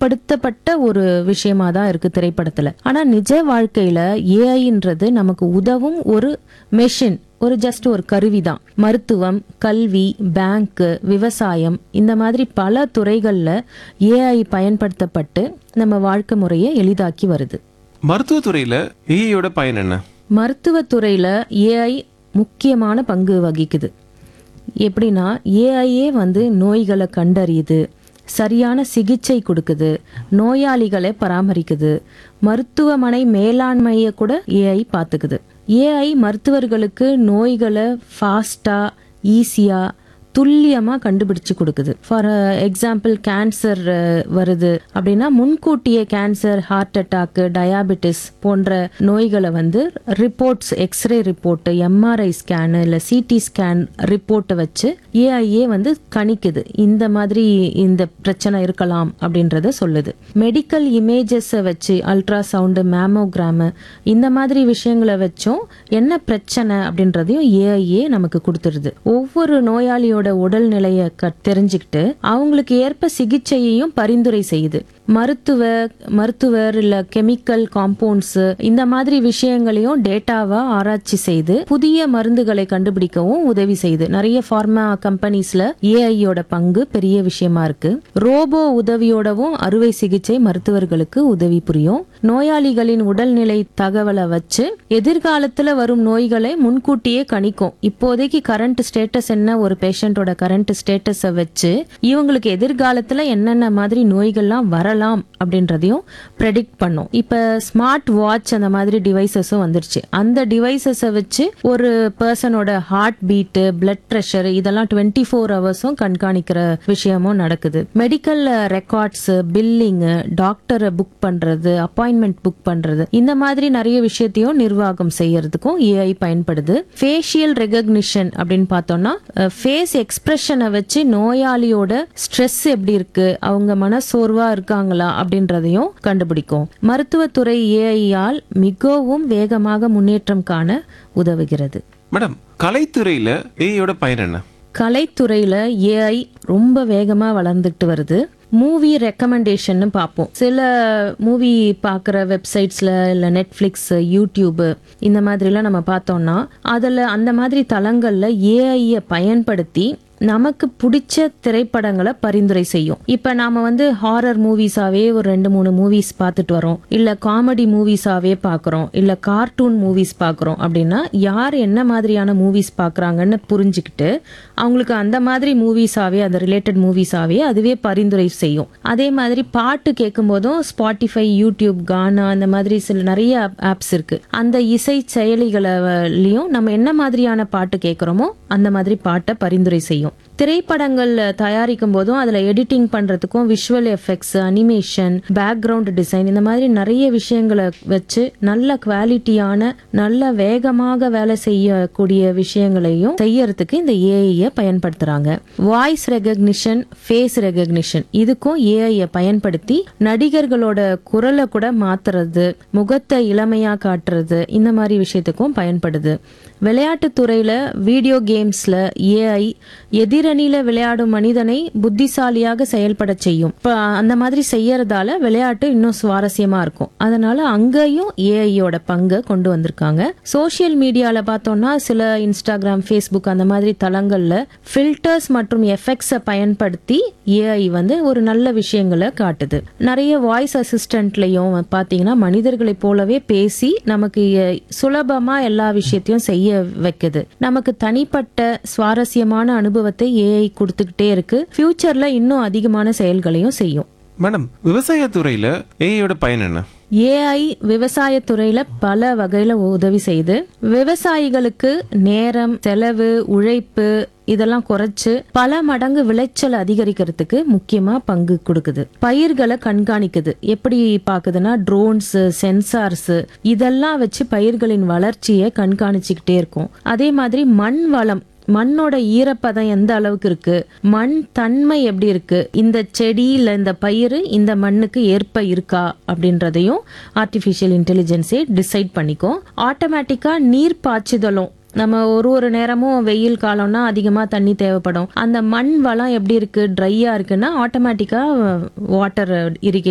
மிகைப்படுத்தப்பட்ட ஒரு விஷயமா தான் இருக்கு திரைப்படத்துல ஆனா நிஜ வாழ்க்கையில ஏஐன்றது நமக்கு உதவும் ஒரு மெஷின் ஒரு ஜஸ்ட் ஒரு கருவி தான் மருத்துவம் கல்வி பேங்க் விவசாயம் இந்த மாதிரி பல துறைகள்ல ஏஐ பயன்படுத்தப்பட்டு நம்ம வாழ்க்கை முறையை எளிதாக்கி வருது மருத்துவத்துறையில ஏஐயோட பயன் என்ன மருத்துவத்துறையில ஏஐ முக்கியமான பங்கு வகிக்குது எப்படின்னா ஏஐயே வந்து நோய்களை கண்டறியுது சரியான சிகிச்சை கொடுக்குது நோயாளிகளை பராமரிக்குது மருத்துவமனை மேலாண்மையை கூட ஏஐ பார்த்துக்குது ஏஐ மருத்துவர்களுக்கு நோய்களை ஃபாஸ்ட்டாக ஈஸியாக துல்லியமாக கண்டுபிடிச்சு கொடுக்குது ஃபார் எக்ஸாம்பிள் கேன்சர் வருது அப்படின்னா முன்கூட்டியே கேன்சர் ஹார்ட் அட்டாக்கு டயாபெட்டிஸ் போன்ற நோய்களை வந்து reports x ray report MRI scan இல்லை சிடி ஸ்கேன் ரிப்போர்ட்டை வச்சு ஏஐஏ வந்து கணிக்குது இந்த மாதிரி இந்த பிரச்சனை இருக்கலாம் அப்படின்றத சொல்லுது மெடிக்கல் இமேஜஸை வச்சு அல்ட்ராசவுண்டு மேமோகிராமு இந்த மாதிரி விஷயங்களை வச்சும் என்ன பிரச்சனை அப்படின்றதையும் ஏஐஏ நமக்கு கொடுத்துருது ஒவ்வொரு நோயாளியோட உடல்நிலையை க தெரிஞ்சுக்கிட்டு அவங்களுக்கு ஏற்ப சிகிச்சையையும் பரிந்துரை செய்யுது மருத்துவ மருத்துவர் இல்ல கெமிக்கல் காம்பவுண்ட்ஸ் இந்த மாதிரி விஷயங்களையும் டேட்டாவா ஆராய்ச்சி செய்து புதிய மருந்துகளை கண்டுபிடிக்கவும் உதவி செய்யுது நிறைய ஃபார்மா கம்பெனிஸ்ல ஏஐயோட பங்கு பெரிய விஷயமா இருக்கு ரோபோ உதவியோடவும் அறுவை சிகிச்சை மருத்துவர்களுக்கு உதவி புரியும் நோயாளிகளின் உடல்நிலை தகவலை வச்சு எதிர்காலத்துல வரும் நோய்களை முன்கூட்டியே கணிக்கும் இப்போதைக்கு கரண்ட் ஸ்டேட்டஸ் என்ன ஒரு பேஷண்டோட கரண்ட் ஸ்டேட்டஸை வச்சு இவங்களுக்கு எதிர்காலத்துல என்னென்ன மாதிரி நோய்கள்லாம் வரலாம் அப்படின்றதையும் ப்ரெடிக்ட் பண்ணும் இப்ப ஸ்மார்ட் வாட்ச் அந்த மாதிரி டிவைசஸும் வந்துருச்சு அந்த டிவைசஸை வச்சு ஒரு பர்சனோட ஹார்ட் பீட்டு பிளட் ப்ரெஷர் இதெல்லாம் டுவெண்ட்டி ஃபோர் ஹவர்ஸும் கண்காணிக்கிற விஷயமும் நடக்குது மெடிக்கல் ரெக்கார்ட்ஸ் பில்லிங்கு டாக்டரை புக் பண்றது அப்பாயின்மெண்ட் புக் பண்றது இந்த மாதிரி நிறைய விஷயத்தையும் நிர்வாகம் செய்யறதுக்கும் ஏஐ பயன்படுது ஃபேஷியல் ரெகக்னிஷன் அப்படின்னு பார்த்தோம்னா ஃபேஸ் எக்ஸ்பிரஷனை வச்சு நோயாளியோட ஸ்ட்ரெஸ் எப்படி இருக்கு அவங்க மனசோர்வா இருக்காங்களா அப்படின்றதையும் கண்டுபிடிக்கும் மருத்துவத்துறை ஏஐயால் மிகவும் வேகமாக முன்னேற்றம் காண உதவுகிறது மேடம் கலைத்துறையில ஏஐயோட பயன் என்ன கலைத்துறையில ஏஐ ரொம்ப வேகமா வளர்ந்துட்டு வருது மூவி ரெக்கமெண்டேஷன் பார்ப்போம் சில மூவி பார்க்குற வெப்சைட்ஸில் இல்லை நெட்ஃப்ளிக்ஸ் யூடியூப் இந்த மாதிரிலாம் நம்ம பார்த்தோம்னா அதில் அந்த மாதிரி தளங்களில் ஏஐயை பயன்படுத்தி நமக்கு பிடிச்ச திரைப்படங்களை பரிந்துரை செய்யும் இப்ப நாம வந்து ஹாரர் மூவிஸாவே ஒரு ரெண்டு மூணு மூவிஸ் பார்த்துட்டு வரோம் இல்ல காமெடி மூவிஸாவே பார்க்கறோம் இல்ல கார்ட்டூன் மூவிஸ் பார்க்கறோம் அப்படின்னா யார் என்ன மாதிரியான மூவிஸ் பார்க்கறாங்கன்னு புரிஞ்சுக்கிட்டு அவங்களுக்கு அந்த மாதிரி மூவிஸாவே அந்த ரிலேட்டட் மூவிஸாவே அதுவே பரிந்துரை செய்யும் அதே மாதிரி பாட்டு கேட்கும் போதும் ஸ்பாட்டிஃபை யூடியூப் கானா அந்த மாதிரி சில நிறைய ஆப்ஸ் இருக்கு அந்த இசை செயலிகளையும் நம்ம என்ன மாதிரியான பாட்டு கேட்குறோமோ அந்த மாதிரி பாட்டை பரிந்துரை செய்யும் திரைப்படங்கள் தயாரிக்கும் போதும் அதுல எடிட்டிங் பண்றதுக்கும் visual effects animation background design இந்த மாதிரி நிறைய விஷயங்களை வச்சு நல்ல குவாலிட்டியான நல்ல வேகமாக வேலை செய்யக்கூடிய விஷயங்களையும் செய்யறதுக்கு இந்த ஏஐய பயன்படுத்துறாங்க வாய்ஸ் ரெகக்னிஷன் ஃபேஸ் ரெகக்னிஷன் இதுக்கும் ஏஐய பயன்படுத்தி நடிகர்களோட குரலை கூட மாத்துறது முகத்தை இளமையா காட்டுறது இந்த மாதிரி விஷயத்துக்கும் பயன்படுது விளையாட்டுத் துறையில வீடியோ கேம்ஸ்ல ஏஐ எதிரணியில விளையாடும் மனிதனை புத்திசாலியாக செயல்பட செய்யும் இப்ப அந்த மாதிரி செய்யறதால விளையாட்டு இன்னும் சுவாரஸ்யமா இருக்கும் அதனால அங்கேயும் ஏஐயோட பங்கை கொண்டு வந்திருக்காங்க சோஷியல் மீடியால பார்த்தோம்னா சில இன்ஸ்டாகிராம் ஃபேஸ்புக் அந்த மாதிரி தளங்கள்ல ஃபில்டர்ஸ் மற்றும் எஃபெக்ட்ஸை பயன்படுத்தி ஏஐ வந்து ஒரு நல்ல விஷயங்களை காட்டுது நிறைய வாய்ஸ் அசிஸ்டன்ட்லயும் பாத்தீங்கன்னா மனிதர்களைப் போலவே பேசி நமக்கு எ- சுலபமா எல்லா விஷயத்தையும் செய்ய வைக்குது நமக்கு தனிப்பட்ட சுவாரஸ்யமான அனுபவத்தை ஏஐ கொடுத்துக்கிட்டே இருக்கு ஃபியூச்சர்ல இன்னும் அதிகமான செயல்களையும் செய்யும் மேடம் விவசாயத்துறையில ஏஐயோட பயன் என்ன ஏஐ விவசாயத்துறையில பல வகையில உதவி செய்து விவசாயிகளுக்கு நேரம் செலவு உழைப்பு இதெல்லாம் குறைச்சு பல மடங்கு விளைச்சல் அதிகரிக்கிறதுக்கு முக்கியமா பங்கு கொடுக்குது பயிர்களை கண்காணிக்குது எப்படி பாக்குதுன்னா ட்ரோன்ஸ் சென்சார்ஸ் இதெல்லாம் வச்சு பயிர்களின் வளர்ச்சியை கண்காணிச்சுக்கிட்டே இருக்கும் அதே மாதிரி மண் வளம் மண்ணோட ஈரப்பதம் எந்த அளவுக்கு இருக்கு மண் தன்மை எப்படி இருக்கு இந்த செடி இல்ல இந்த பயிர் இந்த மண்ணுக்கு ஏற்ப இருக்கா அப்படின்றதையும் ஆர்டிஃபிஷியல் இன்டெலிஜென்ஸே டிசைட் பண்ணிக்கும் ஆட்டோமேட்டிக்கா நீர் பாய்ச்சுதலும் நம்ம ஒரு ஒரு நேரமும் வெயில் காலம்னா அதிகமாக தண்ணி தேவைப்படும் அந்த மண் வளம் எப்படி இருக்கு ட்ரையாக இருக்குன்னா ஆட்டோமேட்டிக்காக வாட்டர் இரிகேட்